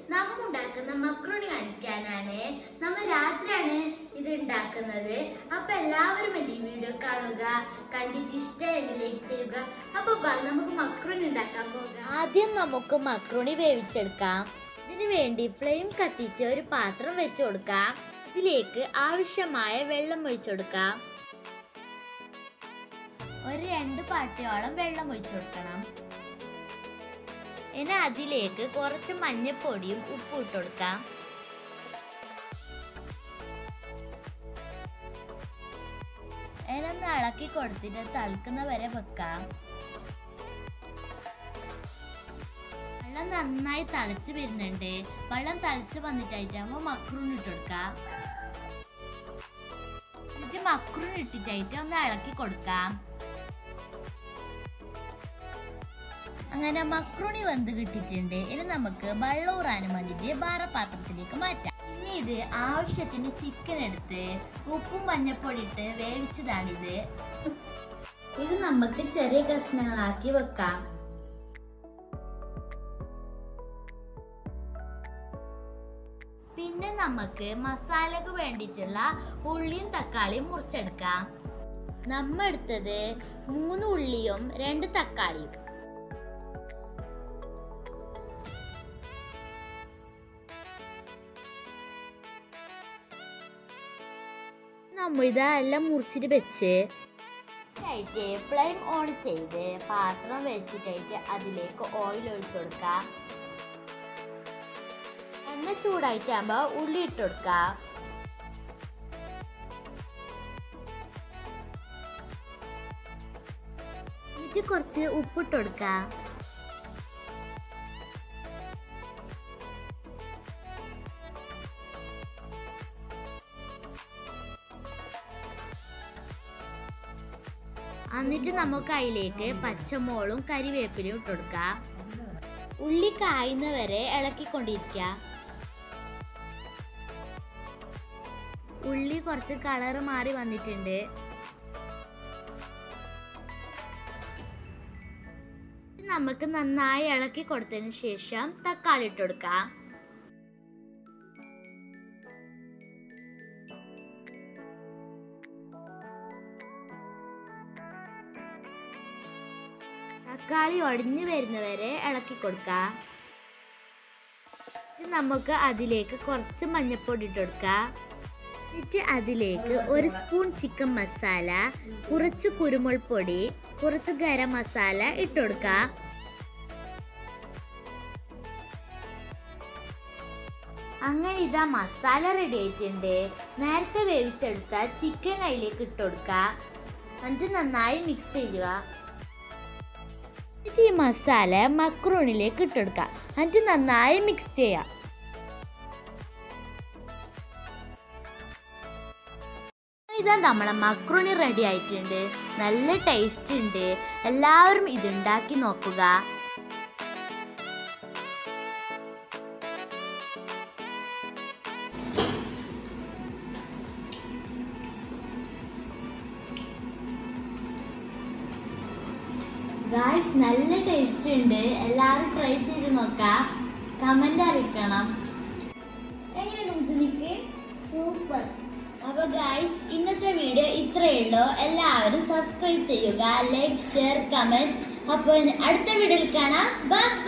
നമ്മ ഉണ്ടാക്കുന്ന മക്രോണി കാണിക്കാനാണ് നമ്മൾ രാത്രിയാണ് ഇത് ഉണ്ടാക്കുന്നത് അപ്പൊ എല്ലാവരും എന്റെ ഈ വീഡിയോ കാണുക കണ്ടിട്ട് ഇഷ്ടമായെങ്കിൽ ലൈക്ക് ചെയ്യുക അപ്പൊ ബാ, നമുക്ക് മക്രോണി ഉണ്ടാക്കാൻ പോകാം ആദ്യം നമുക്ക് മക്രോണി വേവിച്ചെടുക്കാം ഇതിനു വേണ്ടി ഫ്ലെയിം കത്തിച്ച് ഒരു പാത്രം വെച്ച് കൊടുക്കാം ഇതിലേക്ക് ആവശ്യമായ വെള്ളം ഒഴിച്ചു കൊടുക്കാം ഒരു രണ്ട് പാട്ടിയോളം വെള്ളം ഒഴിച്ചു കൊടുക്കണം ഇനി അതിലേക്ക് കുറച്ച് മഞ്ഞപ്പൊടിയും ഉപ്പും ഇട്ട് കൊടുക്കാം ഇനൊന്ന് ഇളക്കി കൊടുത്തിട്ട് തളിക്കുന്ന വരെ വെക്കാം വെള്ളം നന്നായി തളിച്ച് വരുന്നുണ്ട് വെള്ളം തളിച്ച് വന്നിട്ടായിട്ടാകുമ്പോൾ മക്രൂൺ ഇട്ട് കൊടുക്കാം എന്നിട്ട് മക്രൂൺ ഇട്ടിട്ടായിട്ട് ഒന്ന് ഇളക്കി കൊടുക്കാം അങ്ങനെ മക്രൂണി വെന്ത് കിട്ടിയിട്ടുണ്ട് ഇനി നമുക്ക് വെള്ളം ഊറാനും വേണ്ടിയിട്ട് വേറെ പാത്രത്തിലേക്ക് മാറ്റാം ഇനി ഇത് ആവശ്യത്തിന് ചിക്കൻ എടുത്ത് ഉപ്പും മഞ്ഞപ്പൊടി ഇട്ട് വേവിച്ചതാണിത് ഇത് നമുക്ക് ചെറിയ കഷ്ണങ്ങളാക്കി വെക്കാം പിന്നെ നമുക്ക് മസാലക്ക് വേണ്ടിയിട്ടുള്ള ഉള്ളിയും തക്കാളിയും മുറിച്ചെടുക്കാം നമ്മ എടുത്തത് മൂന്ന് ഉള്ളിയും രണ്ട് തക്കാളിയും നമ്മ ഇതെല്ലാം മുറിച്ചിട്ട് വെച്ച് ആയിട്ട് ഫ്ലെയിം ഓൺ ചെയ്ത് പാത്രം വെച്ചിട്ടായിട്ട് അതിലേക്ക് ഓയിൽ ഒഴിച്ചു കൊടുക്കാം എണ്ണ ചൂടായിട്ടാകുമ്പോ ഉള്ളി ഇട്ട് കൊടുക്കാം എന്നിട്ട് കുറച്ച് ഉപ്പിട്ട് കൊടുക്കാം എന്നിട്ട് നമുക്ക് അതിലേക്ക് പച്ചമോളും കരിവേപ്പിലയും ഇട്ട് കൊടുക്കാം ഉള്ളി കായുന്നവരെ ഇളക്കിക്കൊണ്ടിരിക്കുക ഉള്ളി കുറച്ച് കളർ മാറി വന്നിട്ടുണ്ട് നമുക്ക് നന്നായി ഇളക്കി കൊടുത്തതിന് ശേഷം തക്കാളി ഇട്ട് കൊടുക്കാം തക്കാളി ഒടിഞ്ഞു വരുന്നവരെ ഇളക്കി കൊടുക്കാം എന്നിട്ട് നമുക്ക് അതിലേക്ക് കുറച്ച് മഞ്ഞൾപ്പൊടി ഇട്ട് കൊടുക്കാം എന്നിട്ട് അതിലേക്ക് ഒരു സ്പൂൺ ചിക്കൻ മസാല കുറച്ച് കുരുമുളക് പൊടി കുറച്ച് ഗരം മസാല ഇട്ട് കൊടുക്കാം അങ്ങനെ ഇതാ മസാല റെഡി ആയിട്ടുണ്ട് നേരത്തെ വേവിച്ചെടുത്ത ചിക്കൻ അതിലേക്ക് ഇട്ട് കൊടുക്കാം എന്നിട്ട് നന്നായി മിക്സ് ചെയ്യുക എന്നിട്ട് ഈ മസാല മക്രൂണിലേക്ക് ഇട്ട് കൊടുക്കാം എന്നിട്ട് നന്നായി മിക്സ് ചെയ്യാം ഇതാ നമ്മളെ മക്രോണി റെഡി ആയിട്ടുണ്ട് നല്ല ടേസ്റ്റ് ഉണ്ട് എല്ലാവരും ഇത് ഉണ്ടാക്കി നോക്കുക ഗായ്സ് നല്ല ടേസ്റ്റ് ഉണ്ട് എല്ലാവരും ട്രൈ ചെയ്ത് നോക്കാം കമന്റ് അറിയിക്കണം എങ്ങനെയുണ്ട് എനിക്ക് സൂപ്പർ അപ്പൊ ഗായ്സ് ഇന്നത്തെ വീഡിയോ ഇത്രയേ ഉള്ളൂ എല്ലാവരും സബ്സ്ക്രൈബ് ചെയ്യുക ലൈക്ക് ഷെയർ കമന്റ് അപ്പൊ അടുത്ത വീഡിയോയിൽ കാണാം ബൈ